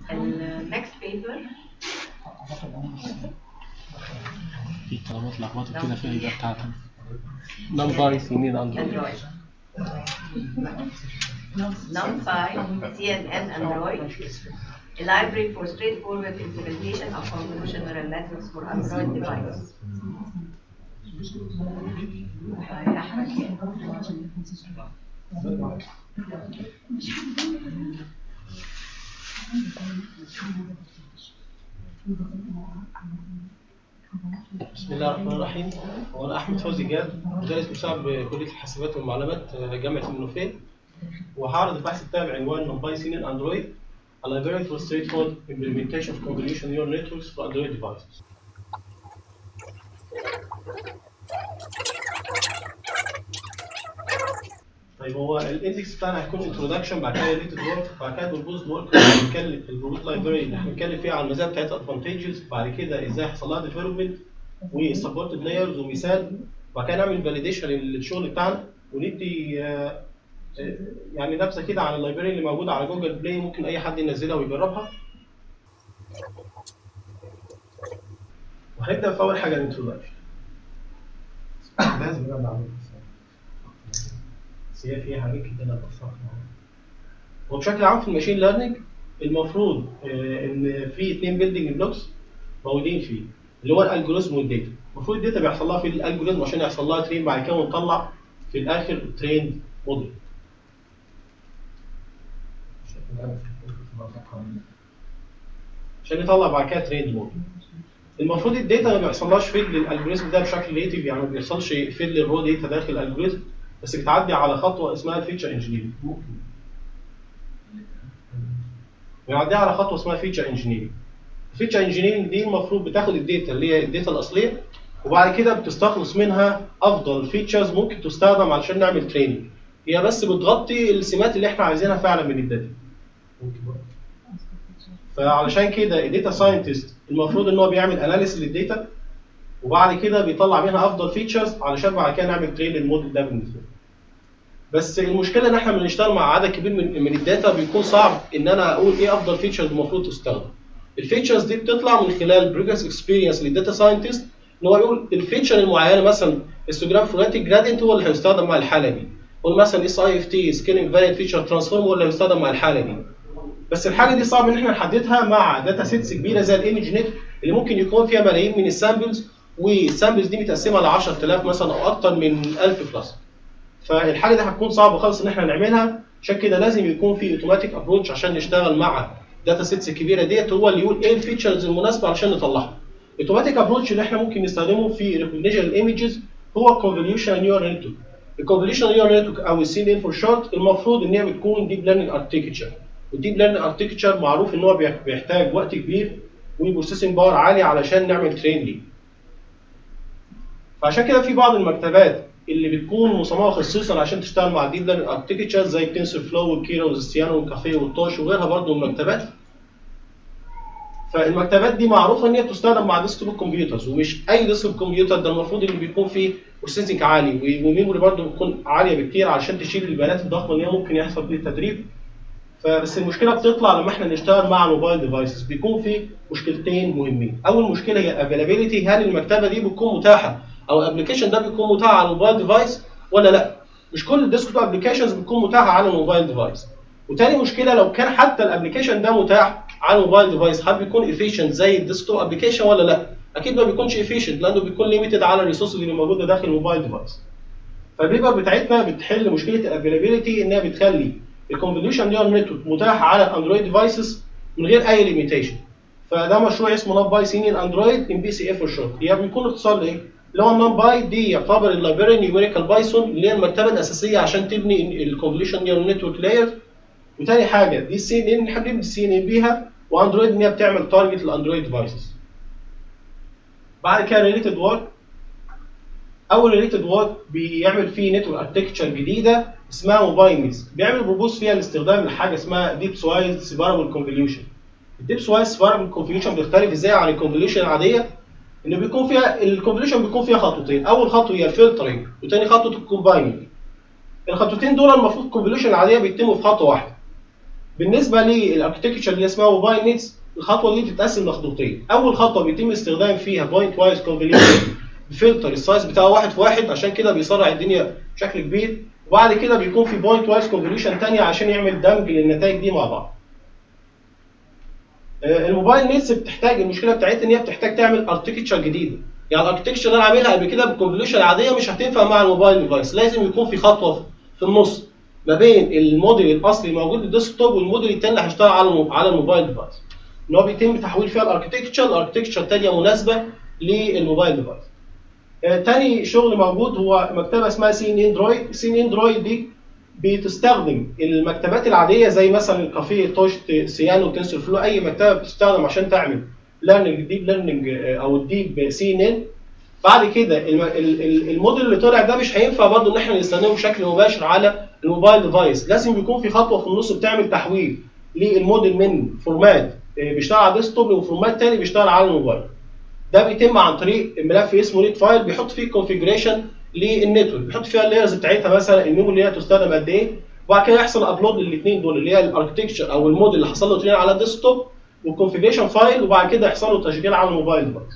النكست بيبر في كلمات لخبطت كده في الإجابة بتاعتها نمبر سنين أندرويد اندرويد NumPy CNN Android a library for straightforward implementation of convolutional neural networks for Android devices. طيب، أحمد بسم الله الرحمن الرحيم هو انا احمد فوزي جاد مدرس مساعد بكليه الحاسبات والمعلومات آه، جامعه المنوفيه وهعرض البحث بتاعي بعنوان نمباي سينين اندرويد A library for straightforward implementation of convolutional neural networks for Android devices. طيب هو الاندكس بتاعنا هيكون انتروداكشن بعد كده ريليتد ورك بعد كده البروبوزد ورك هنتكلم البروبوزد لايبراري اللي هنتكلم فيها عن المزايا بتاعتها ادفانتجز بعد كده ازاي هيحصل لها ديفلوبمنت والسبورتد لايرز ومثال وبعد كده نعمل فاليديشن للشغل بتاعنا وندي آه، آه، يعني نبذه كده عن اللايبراري اللي موجوده على جوجل بلاي ممكن اي حد ينزلها ويجربها وهنبدا في اول حاجه الانتروداكشن لازم نبدا على بس هي فيها حاجات كده انا بصراحه وبشكل عام في الماشين ليرنينج المفروض آه، ان في اثنين بيلدينج بلوكس موجودين فيه اللي هو الالجوريزم والداتا المفروض الداتا بيحصل لها في الالجوريزم عشان يحصل لها ترين بعد كده ونطلع في الاخر ترين موديل عشان يطلع بعد كده ترين موديل المفروض الداتا ما بيحصلهاش فيد للالجوريزم ده بشكل نيتف يعني ما بيحصلش فيد للرو داتا داخل الالجوريزم بس بتعدي على خطوه اسمها الفيتشر انجينيرنج بنعديها على خطوه اسمها فيتشر انجينيرنج الفيتشر انجينيرنج دي المفروض بتاخد الداتا اللي هي الداتا الاصليه وبعد كده بتستخلص منها افضل فيتشرز ممكن تستخدم علشان نعمل تريننج هي بس بتغطي السمات اللي احنا عايزينها فعلا من الداتا فعلشان كده الداتا ساينتست المفروض ان هو بيعمل اناليسيس للداتا وبعد كده بيطلع منها افضل فيتشرز علشان بعد كده نعمل ترين للموديل ده بالنسبه له. بس المشكله ان احنا بنشتغل مع عدد كبير من من الداتا بيكون صعب ان انا اقول ايه افضل فيتشرز المفروض تستخدم. الفيتشرز دي بتطلع من خلال بريفيس اكسبيرينس للداتا ساينتست ان هو يقول الفيتشر المعينه مثلا هيستوجرام فوناتيك جرادينت هو اللي هيستخدم مع الحاله دي. قول مثلا اس اي اف تي سكيلينج فاريت فيتشر ترانسفورم هو اللي هيستخدم مع الحاله دي. بس الحاجه دي صعب ان احنا نحددها مع داتا سيتس كبيره زي الايمج نت اللي ممكن يكون فيها ملايين من السامبلز والسامبلز دي متقسمه ل 10000 مثلا او اكتر من 1000 بلس فالحاجه دي هتكون صعبه خالص ان احنا نعملها عشان كده لازم يكون في اوتوماتيك ابروتش عشان نشتغل مع داتا سيتس الكبيره ديت هو اللي يقول ايه الفيتشرز المناسبه عشان نطلعها الاوتوماتيك ابروتش اللي احنا ممكن نستخدمه في ريكوجنيشن الايمجز هو كونفوليوشن نيورال نتورك الكونفوليوشن نيورال نتورك او السي ان فور شورت المفروض ان هي بتكون ديب ليرنينج اركتكتشر والديب ليرنينج اركتكتشر معروف ان هو بيح- بيحتاج وقت كبير وبروسيسنج باور عالي علشان نعمل ترين ليه فعشان كده في بعض المكتبات اللي بتكون مصممه خصيصا عشان تشتغل مع الديب ليرنينج اركتكتشر زي التنسور فلو والكيرا والزستيانو والكافيه والتوش وغيرها برضه من المكتبات فالمكتبات دي معروفه ان هي بتستخدم مع ديسكتوب كمبيوترز ومش اي ديسكتوب كمبيوتر ده المفروض اللي بيكون فيه بروسيسنج عالي وميموري برضه بتكون عاليه بكتير علشان تشيل البيانات الضخمه اللي هي ممكن يحصل فيه تدريب فبس المشكله بتطلع لما احنا نشتغل مع الموبايل ديفايسز بيكون في مشكلتين مهمين اول مشكله هي الافيلابيلتي هل المكتبه دي بتكون متاحه او الابلكيشن ده بيكون متاح على الموبايل ديفايس ولا لا مش كل الديسكتوب ابلكيشنز بتكون متاحه على الموبايل ديفايس وتاني مشكله لو كان حتى الابلكيشن ده متاح على الموبايل ديفايس هل بيكون efficient زي الديسكتوب ابلكيشن ولا لا اكيد ما بيكونش efficient لانه بيكون ليميتد على الريسورسز اللي موجوده داخل الموبايل ديفايس فالبيبر بتاعتنا بتحل مشكله الافيلابيلتي انها بتخلي الكونفوليوشن نيورال نتورك متاح على الاندرويد ديفايسز من غير اي ليميتيشن فده مشروع اسمه ناب باي سينين اندرويد ام بي سي اف فور شورت هي بيكون اختصار لايه؟ اللي هو الناب باي دي يعتبر اللايبراري نيوميريكال بايثون اللي هي المرتبه الاساسيه عشان تبني الكونفوليوشن نيورال نتورك لاير وتاني حاجه دي السي ان ان احنا بنبني السي ان ان بيها واندرويد ان هي بتعمل تارجت للاندرويد ديفايسز بعد كده ريليتد ورك اول ريليتد ورك بيعمل فيه نتورك اركتكتشر جديده اسمها موبايل ميز بيعمل بروبوز فيها الاستخدام لحاجه اسمها ديب سوايز سيبارابل كونفوليوشن الديب سوايز سيبارابل كونفوليوشن بيختلف ازاي عن الكونفوليوشن العاديه انه بيكون فيها الكونفوليوشن بيكون فيها خطوتين اول خطوه هي الفلترنج وتاني خطوه الكومبايننج الخطوتين دول المفروض الكونفوليوشن العاديه بيتموا في خطوه واحده بالنسبه للاركتكتشر اللي اسمها موبايل نيتس الخطوه دي بتتقسم لخطوتين اول خطوه بيتم استخدام فيها بوينت وايز كونفوليوشن بفلتر السايز بتاعه واحد في واحد عشان كده بيسرع الدنيا بشكل كبير وبعد كده بيكون في بوينت وايز كونفوليوشن ثانيه عشان يعمل دمج للنتائج دي مع بعض آه، الموبايل نيتس بتحتاج المشكله بتاعتها ان هي بتحتاج تعمل اركتكتشر جديده يعني الاركتكتشر اللي انا عاملها قبل كده بالكونفوليوشن العاديه مش هتنفع مع الموبايل ديفايس لازم يكون في خطوه في النص ما بين الموديل الاصلي الموجود بالديسكتوب والموديل الثاني اللي هيشتغل على المو- على الموبايل ديفايس ان هو بيتم تحويل فيها الاركتكتشر الاركتكتشر الثانيه مناسبه للموبايل ديفايس آه، تاني شغل موجود هو مكتبه اسمها سي ان اندرويد سي ان اندرويد دي بتستخدم المكتبات العاديه زي مثلا الكافيه توشت سيانو تنسور فلو اي مكتبه بتستخدم عشان تعمل ليرنينج ديب ليرنينج او الديب سي ان ان بعد كده الم- ال- ال- الموديل اللي طلع ده مش هينفع برضه ان احنا نستخدمه بشكل مباشر على الموبايل ديفايس لازم يكون في خطوه في النص بتعمل تحويل للموديل من فورمات آه، بيشتغل على الديسكتوب لفورمات تاني بيشتغل على الموبايل ده بيتم عن طريق ملف اسمه نيت فايل بيحط فيه كونفيجريشن للنتورك بيحط فيها اللايرز بتاعتها مثلا الميموري اللي هي تستخدم قد ايه وبعد كده يحصل ابلود للاثنين دول اللي هي الاركتكتشر او الموديل اللي حصل له ترين على الديسكتوب والكونفيجريشن فايل وبعد كده يحصل له تشغيل على الموبايل ديفايس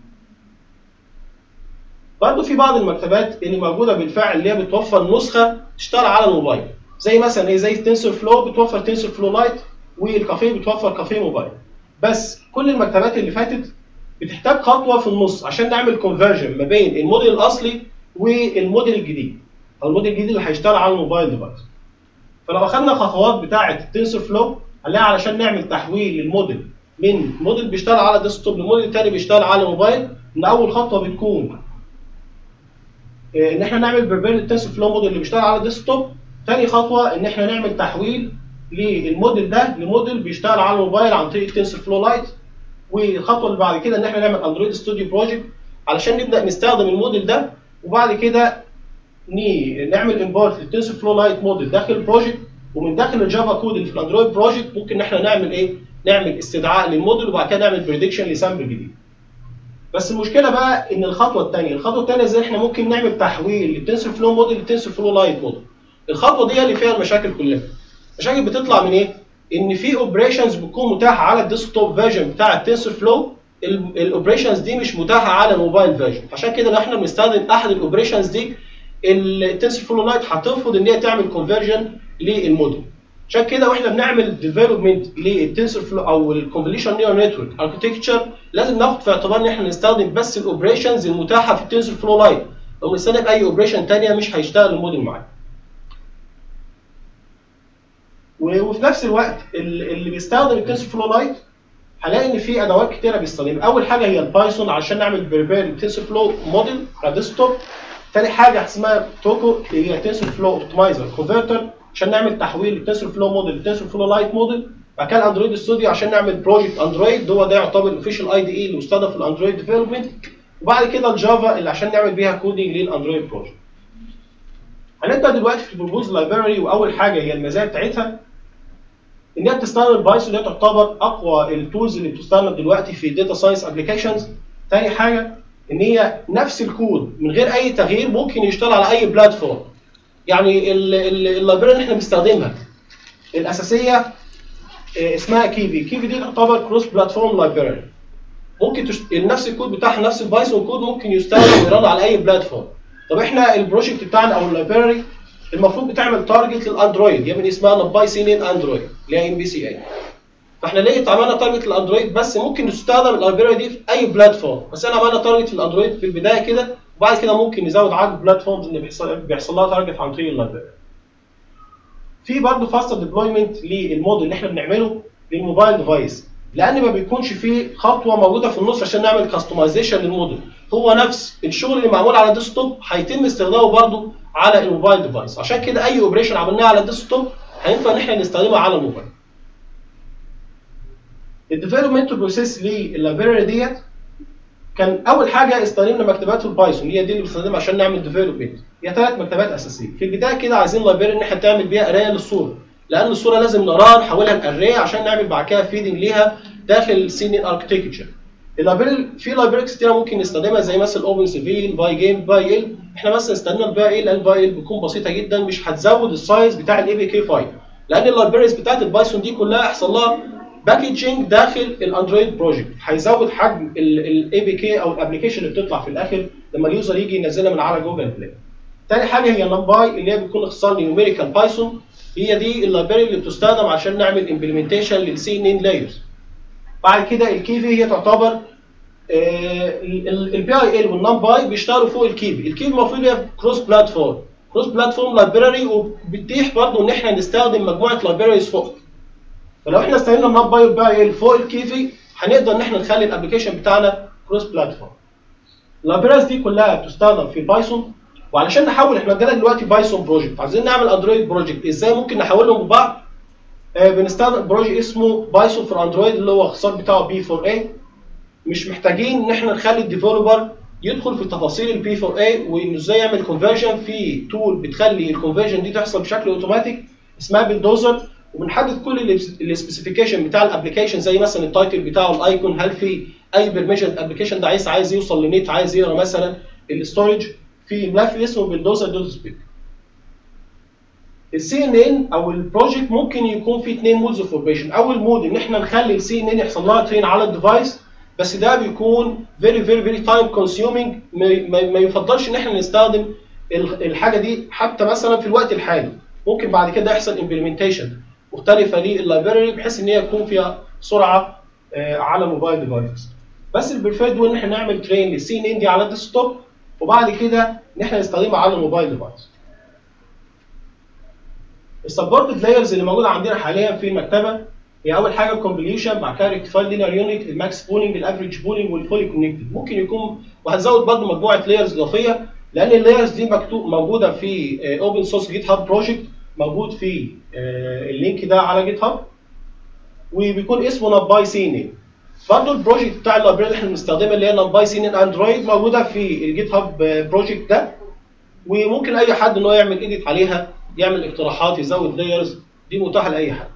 برضه في بعض المكتبات اللي موجوده بالفعل اللي هي بتوفر نسخه تشتغل على الموبايل زي مثلا ايه زي تنسور فلو بتوفر تنسور فلو لايت والكافيه بتوفر كافيه موبايل بس كل المكتبات اللي فاتت بتحتاج خطوه في النص عشان نعمل كونفرجن ما بين الموديل الاصلي والموديل الجديد او الموديل الجديد اللي هيشتغل على الموبايل ديفايس فلو اخذنا الخطوات بتاعه التنسور فلو هنلاقي علشان نعمل تحويل للموديل من موديل بيشتغل على ديسكتوب لموديل تاني بيشتغل على موبايل ان اول خطوه بتكون آه، ان احنا نعمل بريبير للتنسور فلو موديل اللي بيشتغل على الديسكتوب تاني خطوه ان احنا نعمل تحويل للموديل ده لموديل بيشتغل على الموبايل عن طريق تنسور فلو لايت والخطوه اللي بعد كده ان احنا نعمل اندرويد ستوديو بروجكت علشان نبدا نستخدم الموديل ده وبعد كده ني- نعمل امبورت للتنسور فلو لايت موديل داخل البروجكت ومن داخل الجافا كود اللي في الاندرويد بروجكت ممكن ان احنا نعمل ايه؟ نعمل استدعاء للموديل وبعد كده نعمل بريدكشن لسامبل جديد. بس المشكله بقى ان الخطوه الثانيه، الخطوه الثانيه ازاي احنا ممكن نعمل تحويل للتنسور فلو موديل للتنسور فلو لايت موديل. الخطوه دي هي اللي فيها المشاكل كلها. المشاكل بتطلع من ايه؟ ان في اوبريشنز بتكون متاحه على الديسكتوب فيرجن بتاع التنسور فلو الاوبريشنز دي مش متاحه على الموبايل فيرجن عشان كده احنا بنستخدم احد الاوبريشنز دي التنسور فلو لايت هترفض ان هي تعمل كونفرجن للموديل عشان كده واحنا بنعمل ديفلوبمنت للتنسور فلو او الكونفوليوشن نيور نتورك اركتكتشر لازم ناخد في اعتبار ان احنا نستخدم بس الاوبريشنز المتاحه في التنسور فلو لايت لو بنستخدم اي اوبريشن ثانيه مش هيشتغل الموديل معانا و- وفي نفس الوقت ال- اللي بيستخدم التنسور فلو لايت هنلاقي ان في ادوات كتيره بيستخدمها اول حاجه هي البايثون عشان نعمل بريبير للتنسور فلو موديل على ديسكتوب تاني حاجه اسمها توكو اللي هي تنسور فلو اوبتمايزر كونفرتر عشان نعمل تحويل التنسور فلو موديل لتنسور فلو لايت موديل بعد كده الاندرويد ستوديو عشان نعمل بروجكت اندرويد هو ده يعتبر الاوفيشال اي دي اي اللي مستخدم في الاندرويد ديفلوبمنت وبعد كده الجافا اللي عشان نعمل بيها كودينج للاندرويد بروجكت هنبدا دلوقتي في البروبوز لايبراري واول حاجه هي المزايا بتاعتها ان هي بتستخدم البايثون اللي هي تعتبر اقوى التولز اللي بتستخدم دلوقتي في الداتا ساينس ابلكيشنز تاني حاجه ان هي نفس الكود من غير اي تغيير ممكن يشتغل على اي بلاتفورم يعني اللايبراري اللي احنا بنستخدمها الاساسيه آه، اسمها كيفي كيفي دي تعتبر كروس بلاتفورم لايبراري ممكن تشت... نفس الكود بتاعها نفس البايثون كود ممكن يستخدم ويرن على اي بلاتفورم طب احنا البروجكت بتاعنا او اللايبراري المفروض بتعمل تارجت للاندرويد يعني اسمها نباي سينين اندرويد اللي هي ام بي سي اي فاحنا ليه عملنا تارجت للاندرويد بس ممكن تستخدم اللايبراري دي في اي بلاتفورم بس انا عملنا تارجت في الاندرويد في البدايه كده وبعد كده ممكن نزود عدد البلاتفورمز اللي بيحصل بيحصل لها تارجت عن طريق اللايبراري في برضه فاستر ديبلويمنت للموديل اللي احنا بنعمله للموبايل ديفايس لان ما بيكونش فيه خطوه موجوده في النص عشان نعمل كاستمايزيشن للموديل هو نفس الشغل اللي معمول على الديسكتوب هيتم استخدامه برضه على الموبايل ديفايس عشان كده اي اوبريشن عملناه على الديسكتوب هينفع ان احنا نستخدمه على الموبايل الديفلوبمنت بروسيس لللايبراري ديت كان اول حاجه استخدمنا مكتبات البايثون هي دي اللي بنستخدمها عشان نعمل ديفلوبمنت هي ثلاث مكتبات اساسيه في البدايه كده عايزين لايبراري ان احنا تعمل بيها قرايه للصوره لان الصوره لازم نقراها نحولها لاري عشان نعمل بعد كده فيدنج ليها داخل سين اركتكتشر اللايبراري في لايبراريز كتيره ممكن نستخدمها زي مثلا اوبن سيفيل باي جيم باي ال احنا بس استخدمنا الباي ال الباي ال بتكون بسيطه جدا مش هتزود السايز بتاع الاي بي كي فايل لان اللايبريز بتاعت البايثون دي كلها يحصل لها باكجينج داخل الاندرويد بروجكت هيزود حجم الاي بي كي او الابلكيشن اللي بتطلع في الاخر لما اليوزر يجي ينزلها من على جوجل بلاي. تاني حاجه هي نمباي اللي هي بتكون اختصار نيوميريكال بايثون هي دي اللايبراري اللي بتستخدم عشان نعمل امبلمنتيشن للسي ان ان لايرز. بعد كده الكيفي هي تعتبر البي اي ال والنم باي بيشتغلوا فوق الكيفي، الكيفي المفروض هي كروس بلاتفورم، كروس بلاتفورم لايبراري وبتتيح برضه ان احنا نستخدم مجموعه لايبراريز فوق. فلو احنا استخدمنا النم باي والبي اي ال فوق الكيفي هنقدر ان احنا نخلي الابلكيشن بتاعنا كروس بلاتفورم. اللايبراريز دي كلها بتستخدم في بايثون وعلشان نحول احنا عندنا دلوقتي بايثون بروجكت عايزين نعمل اندرويد بروجكت ازاي ممكن نحولهم ببعض آه بنستخدم بروجكت اسمه بايثون فور اندرويد اللي هو اختصار بتاعه بي 4 اي مش محتاجين ان احنا نخلي الديفلوبر يدخل في تفاصيل البي 4 اي وانه ازاي يعمل كونفرجن في تول بتخلي الكونفرجن دي تحصل بشكل اوتوماتيك اسمها بلدوزر وبنحدد كل السبيسيفيكيشن بتاع الابلكيشن زي مثلا التايتل بتاعه الايكون هل في اي بيرميشن الابلكيشن ده عايز عايز يوصل لنت عايز يقرا مثلا الاستورج في ملف اسمه بلدوزر دوت سبيك السي ان ان او البروجكت ممكن يكون فيه اثنين مودز اوف اوبريشن اول مود ان احنا نخلي السي ان ان يحصل لها ترين على الديفايس بس ده بيكون فيري فيري فيري تايم كونسيومينج ما يفضلش ان احنا نستخدم الحاجه دي حتى مثلا في الوقت الحالي ممكن بعد كده يحصل امبلمنتيشن مختلفه لللايبراري بحيث ان هي يكون فيها سرعه على موبايل ديفايس بس البريفيرد ان احنا نعمل ترين للسي ان ان دي على الديسكتوب وبعد كده ان احنا نستخدمها على الموبايل ديفايس. السبورتد لايرز اللي موجوده عندنا حاليا في المكتبه هي اول حاجه الكونفوليوشن بعد كده ريكتيفايد لينير يونت الماكس بولينج الافريج بولينج والفولي كونكتد ممكن يكون وهنزود برضه مجموعه لايرز اضافيه لان اللايرز دي مكتوب موجوده في اوبن سورس جيت هاب بروجكت موجود في اللينك ده على جيت هاب وبيكون اسمه نباي سي ان برضه البروجكت بتاع اللايبراري اللي احنا بنستخدمها اللي هي نمباي سي ان اندرويد موجوده في الجيت هاب بروجكت ده وممكن اي حد ان هو يعمل ايديت عليها يعمل اقتراحات يزود لايرز دي متاحه لاي حد.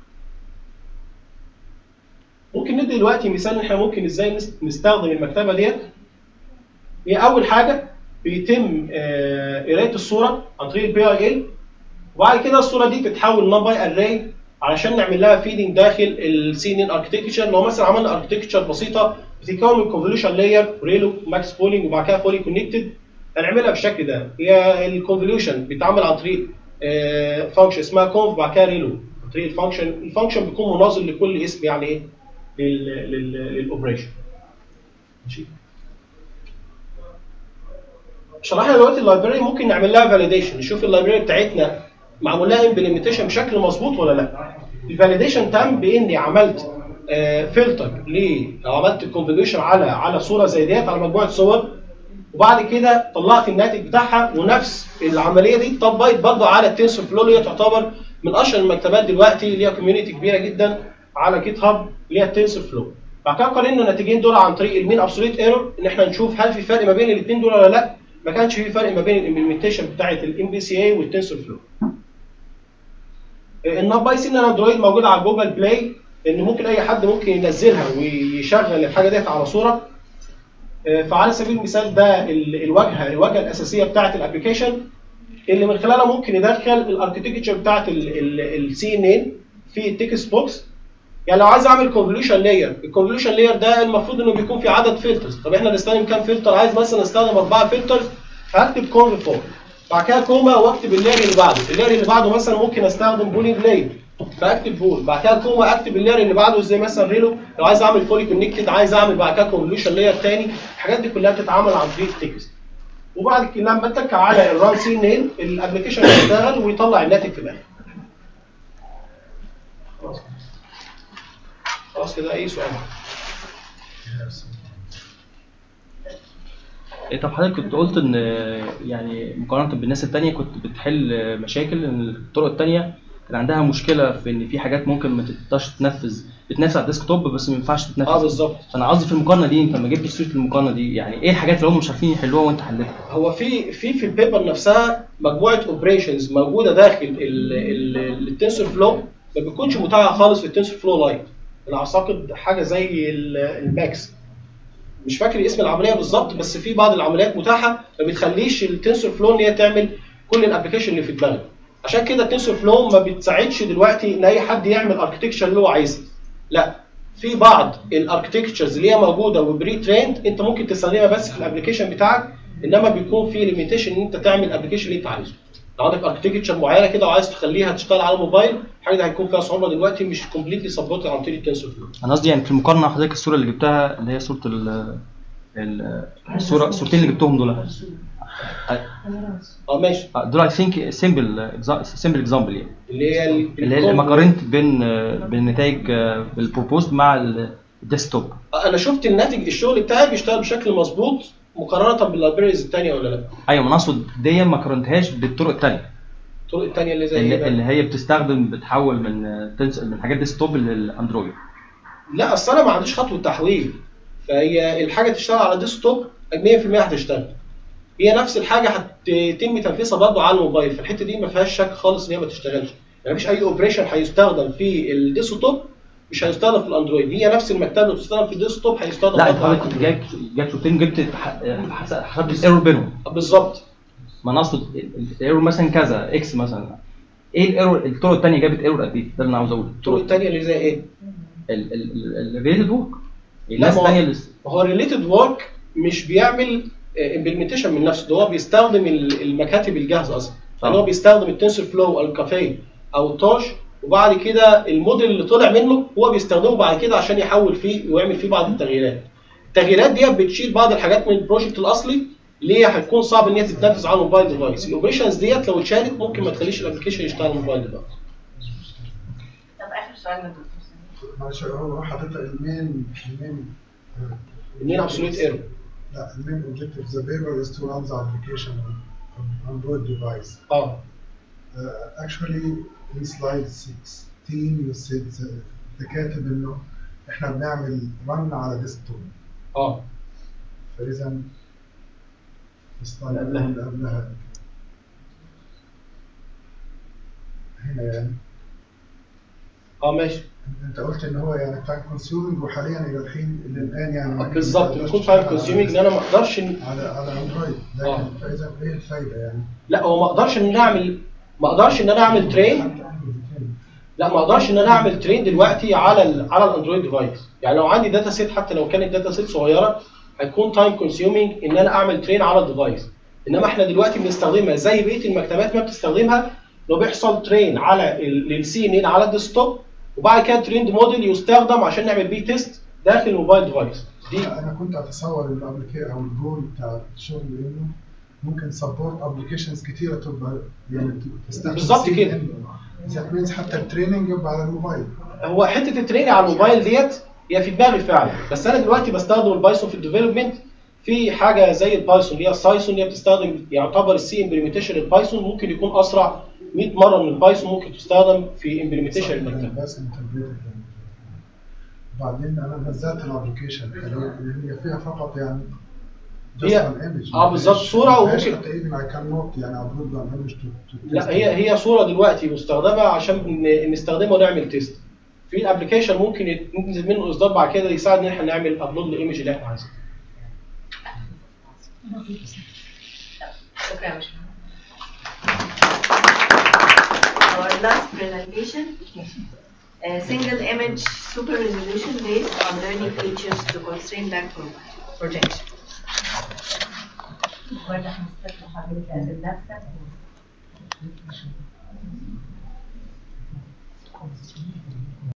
ممكن ندي دلوقتي مثال ان احنا ممكن ازاي نستخدم المكتبه ديت هي اول حاجه بيتم قرايه الصوره عن طريق البي اي ال وبعد كده الصوره دي تتحول نمباي اري علشان نعمل لها فيدنج داخل السي ان ان اركتكتشر لو مثلا عملنا اركتكتشر بسيطه بتتكون من كونفوليوشن لاير ريلو ماكس بولينج وبعد كده فولي كونكتد هنعملها بالشكل ده هي الكونفوليوشن بيتعمل عن طريق فانكشن اسمها كونف بعد كده ريلو عن طريق الفانكشن الفانكشن بيكون مناظر لكل اسم يعني ايه للاوبريشن ماشي شرحنا دلوقتي اللايبراري ممكن نعمل لها فاليديشن نشوف اللايبراري بتاعتنا معمول لها امبلمنتيشن بشكل مظبوط ولا لا الفاليديشن تم باني عملت فلتر ل او عملت كونفيجريشن على على صوره زي ديت على مجموعه صور وبعد كده طلعت الناتج بتاعها ونفس العمليه دي اتطبقت برضه على التنسور فلو اللي هي تعتبر من اشهر المكتبات دلوقتي ليها كوميونتي كبيره جدا على جيت هاب اللي هي التنسور فلو بعد كده قارنا الناتجين دول عن طريق المين ابسوليت ايرور ان احنا نشوف هل في فرق ما بين الاثنين دول ولا لا ما كانش في فرق ما بين الامبلمنتيشن بتاعه الام بي سي اي والتنسور فلو النباي سين اندرويد موجوده على جوجل بلاي ان ممكن اي حد ممكن ينزلها ويشغل الحاجه ديت على صوره فعلى سبيل المثال ده الواجهه الواجهه الاساسيه بتاعه الابلكيشن اللي من خلالها ممكن يدخل الاركتكتشر بتاعه السي ان ان في التكست بوكس يعني لو عايز اعمل كونفوليوشن لاير الكونفوليوشن لاير ده المفروض انه بيكون في عدد فلترز طب احنا نستخدم كام فلتر عايز مثلا استخدم اربعه فلترز هكتب كونف فوق بعد كده كوما واكتب اللاير اللي بعده اللاير اللي بعده مثلا ممكن استخدم بولينج لاير فاكتب بول بعد كده كوما اكتب اللاير اللي بعده زي مثلا ريلو لو عايز اعمل فولي كونكتد عايز اعمل بعد كده كونفوليوشن لاير تاني الحاجات دي كلها بتتعمل عن طريق التكست وبعد كده لما اتك على الران سي ان الابلكيشن يشتغل ويطلع الناتج في الاخر خلاص خلاص كده اي سؤال إيه طب حضرتك كنت قلت ان يعني مقارنه بالناس التانية كنت بتحل مشاكل ان الطرق التانية كان عندها مشكله في ان في حاجات ممكن ما تقدرش تنفذ بتنافس على الديسك توب بس ما ينفعش تتنفذ اه بالظبط فانا قصدي في المقارنه دي انت ما جبتش سيره المقارنه دي يعني ايه الحاجات اللي هم مش عارفين يحلوها وانت حلتها هو في في في البيبر نفسها مجموعه اوبريشنز موجوده داخل التنسور فلو ما بتكونش متاحه خالص في التنسور فلو لايت انا اعتقد حاجه زي الماكس مش فاكر اسم العمليه بالظبط بس في بعض العمليات متاحه ما بتخليش التنسور فلو ان هي تعمل كل الابلكيشن اللي في دماغك عشان كده التنسور فلو ما بتساعدش دلوقتي ان اي حد يعمل اركتكتشر اللي هو عايزها لا في بعض الاركتكتشرز اللي هي موجوده وبري تريند انت ممكن تستخدمها بس في الابلكيشن بتاعك انما بيكون في ليميتيشن ان انت تعمل الابلكيشن اللي انت عايزه لو عندك اركتكتشر معينه كده وعايز تخليها تشتغل على الموبايل الحاجه دي هيكون فيها صعوبه دلوقتي مش كومبليتلي سبورت عن طريق التنسور فلو انا قصدي يعني في المقارنه حضرتك الصوره اللي جبتها اللي هي صوره ال ال- الصوره الصورتين اللي جبتهم دول اه ماشي آه، دول اي ثينك سيمبل سيمبل اكزامبل يعني اللي هي ال- اللي هي لما قارنت بين آه، بين النتائج آه، بالبروبوست مع ال- الديسكتوب انا شفت الناتج الشغل بتاعي بيشتغل بشكل مظبوط مقارنه باللايبريز الثانيه ولا لا ايوه ما انا اقصد دي ما قارنتهاش بالطرق الثانيه الطرق الثانيه اللي زي ايه اللي, بقى؟ اللي هي بتستخدم بتحول من آه، تنس من حاجات ديسكتوب للاندرويد لا اصل انا ما عنديش خطوه تحويل فهي الحاجه تشتغل على ديسكتوب 100% هتشتغل هي نفس الحاجه هتتم تنفيذها برضه على الموبايل فالحته دي ما فيهاش شك خالص ان هي ما تشتغلش يعني مفيش اي اوبريشن هيستخدم في الديسكتوب مش هيستخدم في الاندرويد هي نفس المكتبه اللي بتستخدم في الديسكتوب هيستخدم لا انت برضه على حضرتك كنت جايب جايب صورتين جبت ح- حس- حسبت الايرور بينهم بالظبط ما انا اقصد ال- ال- الايرور مثلا كذا اكس مثلا ايه الايرور الطرق الثانيه جابت ايرور قد ايه ده اللي انا عاوز اقوله الطرق الثانيه اللي زي ايه؟ الريليتد ورك الناس ما هو- الثانيه اللي ما هو الريليتد ورك مش بيعمل امبلمنتيشن من نفسه ده هو بيستخدم ال- المكاتب الجاهزه اصلا يعني هو بيستخدم التنسور فلو او الكافيه او التوش وبعد كده الموديل اللي طلع منه هو بيستخدمه بعد كده عشان يحول فيه ويعمل فيه بعض التغييرات التغييرات دي بتشيل بعض الحاجات من البروجكت الاصلي اللي هي هتكون صعب ان هي تتنفذ على الموبايل ديفايس الاوبريشنز ديت لو اتشالت ممكن ما تخليش الابلكيشن يشتغل على الموبايل ديفايس طب اخر سؤال من دكتور سامي. معلش هو حضرتك المين المين منين ابسوليت ايرور لا المين objective of the paper is to run the application on on Android device. اه Uh, actually in slide 16 you said uh, انت كاتب انه احنا بنعمل run على ديسكتوب اه فاذا السلايد لا، لا. اللي قبلها هنا يعني اه ماشي انت قلت ان هو يعني تايم كونسيومينج وحاليا الى الحين الى الان يعني ما- بالظبط ما بيكون تقدرش تايم تشتغل على كونسيومينج ان انا ما اقدرش إن- على على اندرويد آه. لكن فاذا ايه الفايده يعني؟ لا هو ما اقدرش ان انا اعمل ما اقدرش ان انا اعمل ترين لا ما اقدرش ان انا اعمل ترين دلوقتي على ال على الاندرويد ديفايس يعني لو عندي داتا سيت حتى لو كانت داتا سيت صغيره هيكون تايم كونسيومينج ان انا اعمل ترين على الديفايس انما احنا دلوقتي بنستخدمها زي بقيه المكتبات ما بتستخدمها لو بيحصل ترين على للسي ان ان على الديسكتوب وبعد كده تريند موديل يستخدم عشان نعمل بيه تيست داخل الموبايل ديفايس دي انا كنت اتصور ان الابلكيشن او الجول بتاع الشغل انه ممكن سبورت ابلكيشنز كتيره تبقى يعني تستخدم بالظبط CNN. كده. That means حتى التريننج يبقى على الموبايل هو حته التريننج على الموبايل ديت هي في دماغي فعلا بس انا دلوقتي بستخدم البايثون في الديفلوبمنت في حاجه زي البايثون اللي هي السايثون اللي هي بتستخدم يعتبر السي امبلمنتيشن البايثون ممكن يكون اسرع 100 مره من البايثون ممكن تستخدم في امبلمنتيشن المكتب بس انتربريتد بعدين انا نزلت الابلكيشن حاليا اللي هي فيها فقط يعني just هي- an image. آه، بالظبط، ما فيهاش- صورة ما فيهاش وممكن- حتى even I cannot يعني upload an image to- to لا test هي it. هي صوره دلوقتي مستخدمه عشان ن- نستخدمها ونعمل تيست في الابلكيشن ممكن يت- ينزل منه اصدار بعد كده يساعد ان احنا نعمل ابلود للايمج اللي احنا عايزينه شكرا يا باشمهندس. Our last presentation, uh, single image super resolution based on learning features to constrain back pro- projection. برضه هنستخدم حضرتك قبل نفسك